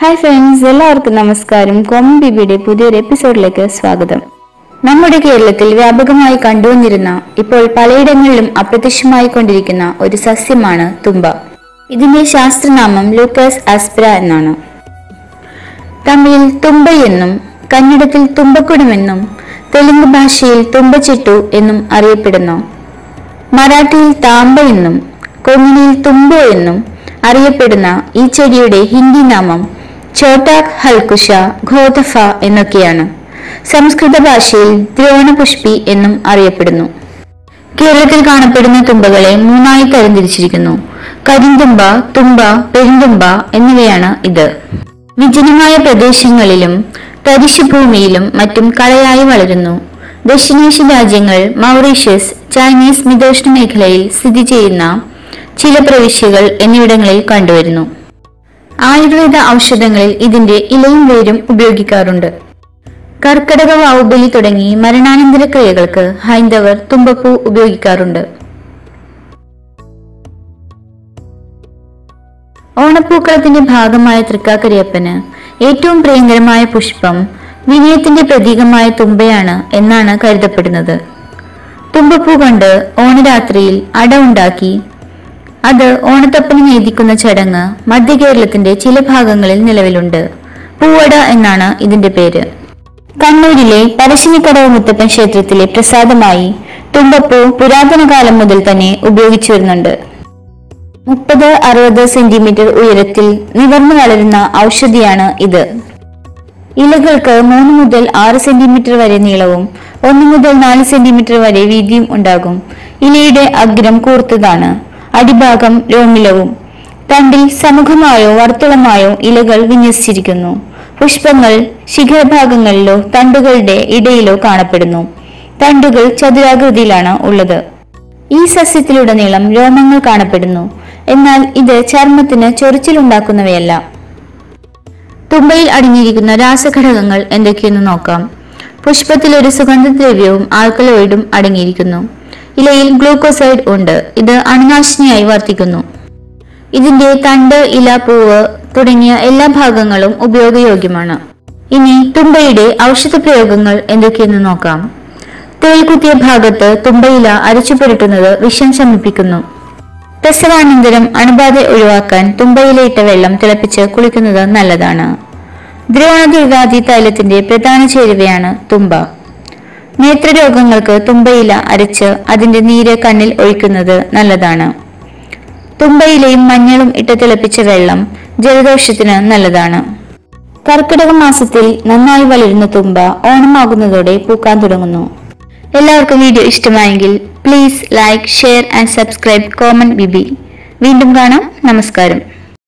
hi friends എല്ലാവർക്കും നമസ്കാരം common ബിബിയുടെ പുതിയൊരു എപ്പിസോഡിലേക്ക് സ്വാഗതം നമ്മുടെ കേരളത്തിൽ വ്യാപകമായി കണ്ടുവന്നിരുന്ന ഇപ്പോൾ പലയിടങ്ങളിലും അപ്രത്യക്ഷമായി കൊണ്ടിരിക്കുന്ന ഒരു സസ്യമാണ് തുമ്പ ഇതിന്റെ ശാസ്ത്രനാമം ലൂക്കസ് ആസ്പ്ര എന്നാണ് തമിഴിൽ തുമ്പ എന്നും കന്നഡത്തിൽ തുമ്പക്കുടമെന്നും തെലുങ്ക് ഭാഷയിൽ തുമ്പച്ചിട്ടു എന്നും അറിയപ്പെടുന്നു മറാഠിയിൽ താമ്പ എന്നും കൊങ്ങിണിയിൽ തുമ്പോ എന്നും അറിയപ്പെടുന്ന ഈ ചെടിയുടെ ഹിന്ദി നാമം ചോട്ടാക് ഹൽക്കുഷ ഘോതഫ എന്നൊക്കെയാണ് സംസ്കൃത ഭാഷയിൽ ദ്രോണപുഷ്പി എന്നും അറിയപ്പെടുന്നു കേരളത്തിൽ കാണപ്പെടുന്ന തുമ്പകളെ മൂന്നായി തരംതിരിച്ചിരിക്കുന്നു കരിന്തുമ്പ തുമ്പ പെരുന്തുമ്പ എന്നിവയാണ് ഇത് വിജനമായ പ്രദേശങ്ങളിലും തരിശുഭൂമിയിലും മറ്റും കളയായി വളരുന്നു ദക്ഷിണേഷ്യൻ രാജ്യങ്ങൾ മൗറീഷ്യസ് ചൈനീസ് മിതോഷ്ണ മേഖലയിൽ സ്ഥിതി ചെയ്യുന്ന ചില പ്രവിശ്യകൾ എന്നിവിടങ്ങളിൽ കണ്ടുവരുന്നു ആയുർവേദ ഔഷധങ്ങളിൽ ഇതിന്റെ ഇലയും വേരും ഉപയോഗിക്കാറുണ്ട് കർക്കടക വാവുബലി തുടങ്ങി മരണാനന്തര ക്രിയകൾക്ക് ഹൈന്ദവർ തുമ്പപ്പൂ ഉപയോഗിക്കാറുണ്ട് ഓണപ്പൂക്കളത്തിന്റെ ഭാഗമായ തൃക്കാക്കരയപ്പന് ഏറ്റവും പ്രിയങ്കരമായ പുഷ്പം വിനയത്തിന്റെ പ്രതീകമായ തുമ്പയാണ് എന്നാണ് കരുതപ്പെടുന്നത് തുമ്പപ്പൂ കൊണ്ട് ഓണരാത്രിയിൽ അട ഉണ്ടാക്കി അത് ഓണത്തപ്പന് നേദിക്കുന്ന ചടങ്ങ് മധ്യ കേരളത്തിന്റെ ചില ഭാഗങ്ങളിൽ നിലവിലുണ്ട് പൂവട എന്നാണ് ഇതിന്റെ പേര് കണ്ണൂരിലെ പരശ്ശിനിക്കടവ് മുത്തപ്പൻ ക്ഷേത്രത്തിലെ പ്രസാദമായി തുമ്പപ്പൂ പുരാതന കാലം മുതൽ തന്നെ ഉപയോഗിച്ചു വരുന്നുണ്ട് മുപ്പത് അറുപത് സെന്റിമീറ്റർ ഉയരത്തിൽ നിവർന്നു വളരുന്ന ഔഷധിയാണ് ഇത് ഇലകൾക്ക് മൂന്ന് മുതൽ ആറ് സെന്റിമീറ്റർ വരെ നീളവും ഒന്ന് മുതൽ നാല് സെന്റിമീറ്റർ വരെ വീതിയും ഉണ്ടാകും ഇലയുടെ അഗ്രം കൂർത്തതാണ് അടിഭാഗം രോമിലവും തണ്ടിൽ സമുഖമായോ വർത്തുളമായോ ഇലകൾ വിന്യസിച്ചിരിക്കുന്നു പുഷ്പങ്ങൾ ശിഖരഭാഗങ്ങളിലോ തണ്ടുകളുടെ ഇടയിലോ കാണപ്പെടുന്നു തണ്ടുകൾ ചതുരാകൃതിയിലാണ് ഉള്ളത് ഈ സസ്യത്തിലുടനീളം രോമങ്ങൾ കാണപ്പെടുന്നു എന്നാൽ ഇത് ചർമ്മത്തിന് ചൊറിച്ചിലുണ്ടാക്കുന്നവയല്ല തുമ്പയിൽ അടങ്ങിയിരിക്കുന്ന രാസഘടകങ്ങൾ എന്തൊക്കെയെന്ന് നോക്കാം പുഷ്പത്തിൽ ഒരു സുഗന്ധദ്രവ്യവും ആൽക്കലോയിഡും അടങ്ങിയിരിക്കുന്നു ഇലയിൽ ഗ്ലൂക്കോസൈഡ് ഉണ്ട് ഇത് അണുനാശിനിയായി വർത്തിക്കുന്നു ഇതിന്റെ തണ്ട് ഇല പൂവ് തുടങ്ങിയ എല്ലാ ഭാഗങ്ങളും ഉപയോഗയോഗ്യമാണ് ഇനി തുമ്പയുടെ ഔഷധ പ്രയോഗങ്ങൾ എന്തൊക്കെയെന്ന് നോക്കാം തേൽ കുത്തിയ ഭാഗത്ത് തുമ്പയില അരച്ചു പുരട്ടുന്നത് വിഷം ശമിപ്പിക്കുന്നു പ്രസവാനന്തരം അണുബാധ ഒഴിവാക്കാൻ തുമ്പയിലയിട്ട വെള്ളം തിളപ്പിച്ച് കുളിക്കുന്നത് നല്ലതാണ് ദ്രോണദീർഘാദി തൈലത്തിന്റെ പ്രധാന ചേരുവയാണ് തുമ്പ നേത്രരോഗങ്ങൾക്ക് തുമ്പയില അരച്ച് അതിന്റെ നീര് കണ്ണിൽ ഒഴിക്കുന്നത് നല്ലതാണ് തുമ്പയിലയും മഞ്ഞളും ഇട്ട് തിളപ്പിച്ച വെള്ളം ജലദോഷത്തിന് നല്ലതാണ് കർക്കിടക മാസത്തിൽ നന്നായി വളരുന്ന തുമ്പ ഓണമാകുന്നതോടെ പൂക്കാൻ തുടങ്ങുന്നു എല്ലാവർക്കും വീഡിയോ ഇഷ്ടമായെങ്കിൽ please like share and subscribe കോമൺ ബിബി വീണ്ടും കാണാം നമസ്കാരം